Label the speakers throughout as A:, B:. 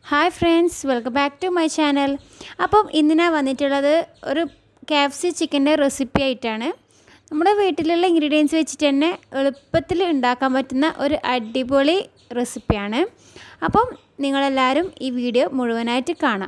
A: hi friends welcome back to my channel അപ്പം ഇന്ന് ഞാൻ വന്നിട്ടുള്ളത് ഒരു കാഫ്സി ചിക്കൻ്റെ റെസിപ്പി ആയിട്ടാണ് നമ്മുടെ വീട്ടിലുള്ള ഇൻഗ്രീഡിയൻസ് വെച്ചിട്ട് തന്നെ എളുപ്പത്തിൽ ഉണ്ടാക്കാൻ പറ്റുന്ന ഒരു അടിപൊളി റെസിപ്പിയാണ് അപ്പം നിങ്ങളെല്ലാവരും ഈ വീഡിയോ മുഴുവനായിട്ട് കാണാം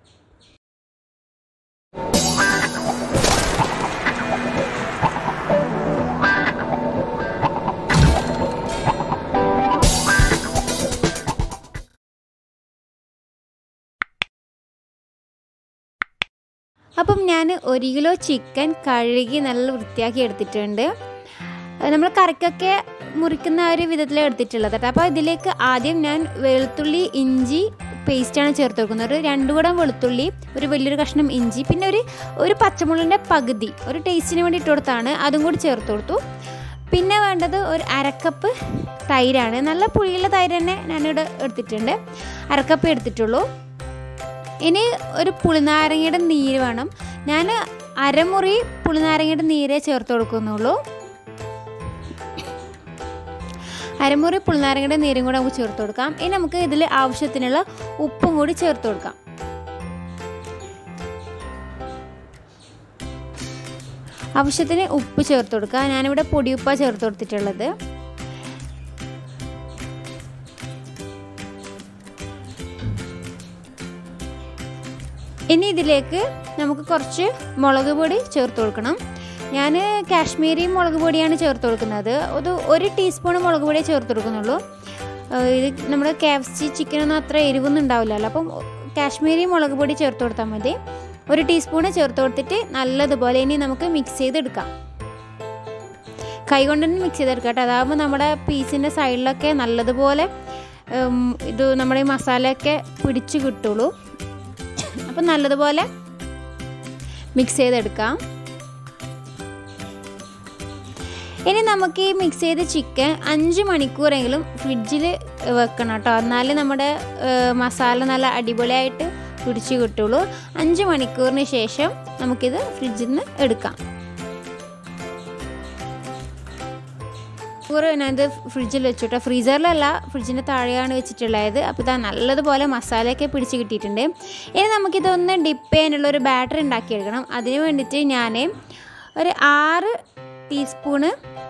A: അപ്പം ഞാൻ ഒരു കിലോ ചിക്കൻ കഴുകി നല്ല വൃത്തിയാക്കി എടുത്തിട്ടുണ്ട് നമ്മൾ കറിക്കൊക്കെ മുറിക്കുന്ന ആ ഒരു വിധത്തിൽ എടുത്തിട്ടുള്ളത് കേട്ടോ അപ്പോൾ ഇതിലേക്ക് ആദ്യം ഞാൻ വെളുത്തുള്ളി ഇഞ്ചി പേസ്റ്റാണ് ചേർത്ത് കൊടുക്കുന്നത് ഒരു രണ്ടു കൂടം വെളുത്തുള്ളി ഒരു വലിയൊരു കഷ്ണം ഇഞ്ചി പിന്നെ ഒരു ഒരു പച്ചമുളകിൻ്റെ പകുതി ഒരു ടേസ്റ്റിന് വേണ്ടി ഇട്ട് കൊടുത്താണ് അതും കൂടി ചേർത്ത് കൊടുത്തു പിന്നെ വേണ്ടത് ഒരു അരക്കപ്പ് തൈരാണ് നല്ല പുളിയുള്ള തൈര് തന്നെ ഞാനിവിടെ എടുത്തിട്ടുണ്ട് അരക്കപ്പ് എടുത്തിട്ടുള്ളൂ ഇനി ഒരു പുളിനാരങ്ങയുടെ നീര് വേണം ഞാൻ അരമുറി പുളിനാരങ്ങയുടെ നീരേ ചേർത്ത് കൊടുക്കുന്നുള്ളൂ അരമുറി പുളിനാരങ്ങയുടെ നീരും കൂടെ നമുക്ക് ചേർത്ത് കൊടുക്കാം ഇനി നമുക്ക് ഇതിൽ ആവശ്യത്തിനുള്ള ഉപ്പും കൂടി ചേർത്ത് കൊടുക്കാം ആവശ്യത്തിന് ഉപ്പ് ചേർത്ത് കൊടുക്കുക ഞാനിവിടെ പൊടിയുപ്പ ചേർത്ത് കൊടുത്തിട്ടുള്ളത് ഇനി ഇതിലേക്ക് നമുക്ക് കുറച്ച് മുളക് പൊടി ചേർത്ത് കൊടുക്കണം ഞാൻ കാശ്മീരി മുളക് പൊടിയാണ് ചേർത്ത് കൊടുക്കുന്നത് ഒരു ഒരു ടീസ്പൂൺ മുളക് പൊടിയേ ചേർത്ത് കൊടുക്കുന്നുള്ളൂ ഇത് നമ്മുടെ കാഫ്സി ചിക്കനൊന്നും അത്ര എരിവൊന്നും ഉണ്ടാവില്ലല്ലോ അപ്പം കാശ്മീരി മുളക് പൊടി ചേർത്ത് കൊടുത്താൽ മതി ഒരു ടീസ്പൂണ് ചേർത്ത് കൊടുത്തിട്ട് നല്ലതുപോലെ ഇനി നമുക്ക് മിക്സ് ചെയ്തെടുക്കാം കൈ കൊണ്ട് തന്നെ മിക്സ് ചെയ്തെടുക്കാം കേട്ടോ അതാകുമ്പോൾ നമ്മുടെ പീസിൻ്റെ സൈഡിലൊക്കെ നല്ലതുപോലെ ഇത് നമ്മുടെ ഈ മസാലയൊക്കെ പിടിച്ച് കിട്ടുള്ളൂ അപ്പം നല്ലതുപോലെ മിക്സ് ചെയ്തെടുക്കാം ഇനി നമുക്ക് ഈ മിക്സ് ചെയ്ത ചിക്കൻ അഞ്ച് മണിക്കൂറെങ്കിലും ഫ്രിഡ്ജിൽ വെക്കണം കേട്ടോ എന്നാലേ നമ്മുടെ മസാല നല്ല അടിപൊളിയായിട്ട് പിടിച്ച് കിട്ടുള്ളൂ അഞ്ച് മണിക്കൂറിന് ശേഷം നമുക്കിത് ഫ്രിഡ്ജിൽ നിന്ന് എടുക്കാം മണിക്കൂർ ഞാനിത് ഫ്രിഡ്ജിൽ വെച്ചിട്ടോ ഫ്രീസറിലല്ല ഫ്രിഡ്ജിൻ്റെ താഴെയാണ് വെച്ചിട്ടുള്ളത് അപ്പോൾ ഇതാ നല്ലതുപോലെ മസാലയൊക്കെ പിടിച്ച് കിട്ടിയിട്ടുണ്ട് ഇനി നമുക്കിതൊന്ന് ഡിപ്പ് ചെയ്യാനുള്ള ഒരു ബാറ്റർ ഉണ്ടാക്കിയെടുക്കണം അതിന് വേണ്ടിയിട്ട് ഞാൻ ഒരു ആറ് ടീസ്പൂണ്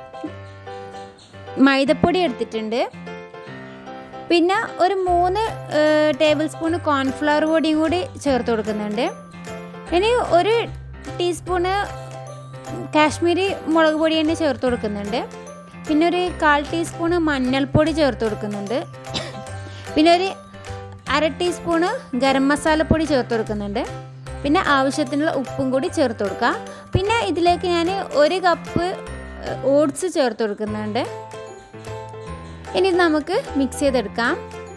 A: മൈദപ്പൊടി എടുത്തിട്ടുണ്ട് പിന്നെ ഒരു മൂന്ന് ടേബിൾ സ്പൂൺ കോൺഫ്ലവർ പൊടിയും കൂടി ചേർത്ത് കൊടുക്കുന്നുണ്ട് ഇനി ഒരു ടീസ്പൂണ് കാശ്മീരി മുളക് പൊടി തന്നെ ചേർത്ത് കൊടുക്കുന്നുണ്ട് പിന്നെ ഒരു കാൽ ടീസ്പൂണ് മഞ്ഞൾപ്പൊടി ചേർത്ത് കൊടുക്കുന്നുണ്ട് പിന്നെ ഒരു അര ടീസ്പൂണ് ഗരം മസാലപ്പൊടി ചേർത്ത് കൊടുക്കുന്നുണ്ട് പിന്നെ ആവശ്യത്തിനുള്ള ഉപ്പും കൂടി ചേർത്ത് കൊടുക്കുക പിന്നെ ഇതിലേക്ക് ഞാൻ ഒരു കപ്പ് ഓട്സ് ചേർത്ത് കൊടുക്കുന്നുണ്ട് ഇനി ഇത് നമുക്ക് മിക്സ് ചെയ്തെടുക്കാം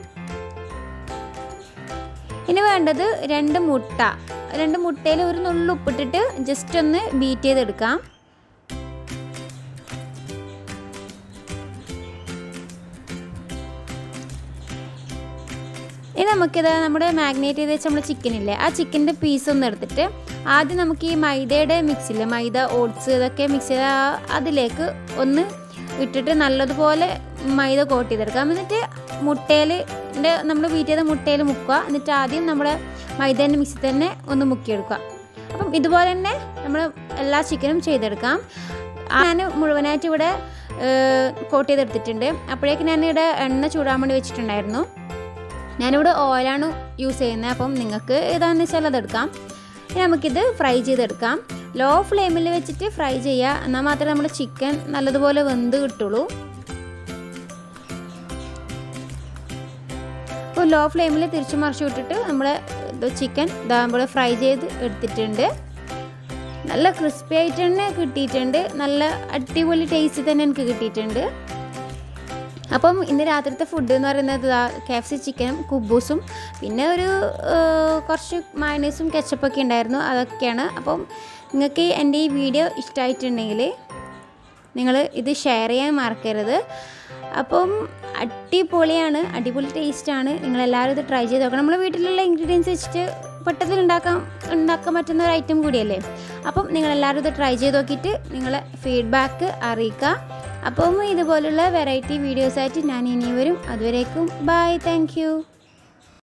A: ഇനി വേണ്ടത് രണ്ട് മുട്ട രണ്ട് മുട്ടയിൽ ഒരു നുള്ളു ഉപ്പിട്ടിട്ട് ജസ്റ്റ് ഒന്ന് ബീറ്റ് ചെയ്തെടുക്കാം ഇനി നമുക്കിത് നമ്മുടെ മാഗ്നേറ്റ് ചെയ്ത് വെച്ച നമ്മൾ ചിക്കനില്ലേ ആ ചിക്കൻ്റെ പീസ് ഒന്ന് എടുത്തിട്ട് ആദ്യം നമുക്ക് ഈ മൈദയുടെ മിക്സില്ലേ മൈദ ഓട്സ് ഇതൊക്കെ മിക്സ് ചെയ്ത അതിലേക്ക് ഒന്ന് ഇട്ടിട്ട് നല്ലതുപോലെ മൈദ കോട്ട് ചെയ്തെടുക്കാം എന്നിട്ട് മുട്ടയിൽ നമ്മൾ വീറ്റ് ചെയ്ത മുട്ടയിൽ മുക്കുക എന്നിട്ട് ആദ്യം നമ്മുടെ മൈദേൻ്റെ മിക്സിൽ തന്നെ ഒന്ന് മുക്കിയെടുക്കുക അപ്പം ഇതുപോലെ തന്നെ നമ്മൾ എല്ലാ ചിക്കനും ചെയ്തെടുക്കാം ഞാൻ മുഴുവനായിട്ട് ഇവിടെ കോട്ട് ചെയ്തെടുത്തിട്ടുണ്ട് അപ്പോഴേക്ക് ഞാനിവിടെ എണ്ണ ചൂടാൻ വേണ്ടി വെച്ചിട്ടുണ്ടായിരുന്നു ഞാനിവിടെ ഓയിലാണ് യൂസ് ചെയ്യുന്നത് അപ്പം നിങ്ങൾക്ക് ഏതാണെന്ന് വെച്ചാൽ അതെടുക്കാം ഇനി നമുക്കിത് ഫ്രൈ ചെയ്തെടുക്കാം ലോ ഫ്ലെയിമിൽ വെച്ചിട്ട് ഫ്രൈ ചെയ്യുക എന്നാൽ മാത്രമേ നമ്മുടെ ചിക്കൻ നല്ലതുപോലെ വെന്ത് കിട്ടുള്ളൂ അപ്പോൾ ലോ ഫ്ലെയിമിൽ തിരിച്ചു മറിച്ച് വിട്ടിട്ട് നമ്മൾ ചിക്കൻ ഇതാ നമ്മൾ ഫ്രൈ ചെയ്ത് എടുത്തിട്ടുണ്ട് നല്ല ക്രിസ്പി ആയിട്ട് തന്നെ കിട്ടിയിട്ടുണ്ട് നല്ല അടിപൊളി ടേസ്റ്റ് തന്നെ എനിക്ക് കിട്ടിയിട്ടുണ്ട് അപ്പം ഇന്ന് രാത്രിത്തെ ഫുഡ് എന്ന് പറയുന്നത് കാഫ്സി ചിക്കനും കുബൂസും പിന്നെ ഒരു കുറച്ച് മയണൈസും കെച്ചപ്പൊക്കെ ഉണ്ടായിരുന്നു അതൊക്കെയാണ് അപ്പം നിങ്ങൾക്ക് എൻ്റെ ഈ വീഡിയോ ഇഷ്ടമായിട്ടുണ്ടെങ്കിൽ നിങ്ങൾ ഇത് ഷെയർ ചെയ്യാൻ മറക്കരുത് അപ്പം അടിപൊളിയാണ് അടിപൊളി ടേസ്റ്റാണ് നിങ്ങളെല്ലാവരും ഇത് ട്രൈ ചെയ്ത് നോക്കണം നമ്മുടെ വീട്ടിലുള്ള ഇൻഗ്രീഡിയൻസ് വെച്ചിട്ട് പെട്ടെന്ന് ഉണ്ടാക്കാൻ ഉണ്ടാക്കാൻ പറ്റുന്ന ഒരു ഐറ്റം കൂടിയല്ലേ അപ്പം നിങ്ങളെല്ലാവരും ഇത് ട്രൈ ചെയ്ത് നോക്കിയിട്ട് നിങ്ങളെ ഫീഡ്ബാക്ക് അറിയിക്കുക അപ്പം ഇതുപോലുള്ള വെറൈറ്റി വീഡിയോസായിട്ട് ഞാൻ ഇനി വരും അതുവരേക്കും ബൈ താങ്ക്